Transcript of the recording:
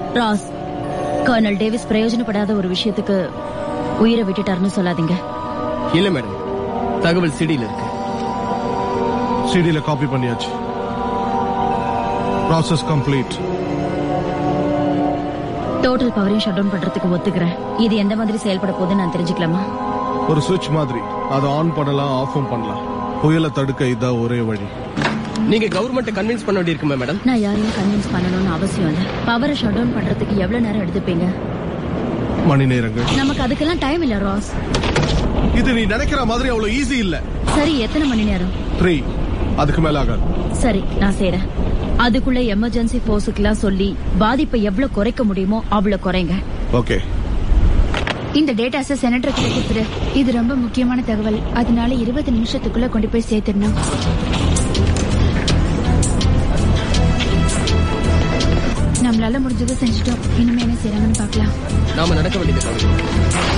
ராஸ் kernel Davis பிரயோஜனப்படாத ஒரு விஷயத்துக்கு உயிரை விட்டுட்டாருன்னு சொல்லாதீங்க இல்ல மேடம் தகவல் சிடியில் இருக்கு சிடியில காப்பி பண்ணியாச்சு ப்ராசஸ் கம்ப்ளீட் டோட்டல் பவரையும் ஷட் டவுன் பண்றதுக்கு ஒத்துக்கிறேன் இது எந்த மாதிரி செயல்பட போகுதுன்னு நான் தெரிஞ்சுக்கலாமா ஒரு சுவிட்ச் மாதிரி அதை ஆன் பண்ணலாம் ஆஃபும் பண்ணலாம் புயலை தடுக்க இதான் ஒரே வழி நீங்க கவர்மெண்ட் கன்வின்ஸ் பண்ண வேண்டியிருக்குமே மேடம் நான் யாரையும் கன்வின்ஸ் பண்ணணும்னு அவசியம் இல்ல பவரை ஷட் டவுன் பண்றதுக்கு எவ்வளவு நேரம் எடுத்துப்பீங்க மணி நேரங்கள் நமக்கு அதுக்கெல்லாம் டைம் இல்ல ராஸ் இது நீ நினைக்கிற மாதிரி அவ்வளவு ஈஸி இல்ல சரி எத்தனை மணி நேரம் த்ரீ அதுக்கு மேல ஆகாது சரி நான் செய்றேன் அதுக்குள்ள எமர்ஜென்சி போர்ஸுக்கெல்லாம் சொல்லி பாதிப்பை எவ்வளவு குறைக்க முடியுமோ அவ்வளவு குறைங்க ஓகே இந்த டேட்டாஸ செனட்டர் கிட்ட கொடுத்துரு இது ரொம்ப முக்கியமான தகவல் அதனால இருபது நிமிஷத்துக்குள்ள கொண்டு போய் சேர்த்துடணும் நம்மளால முடிஞ்சதை செஞ்சுட்டோம் இனிமே என்ன செய்றாங்கன்னு பார்க்கலாம் நாம நடக்க வேண்டியது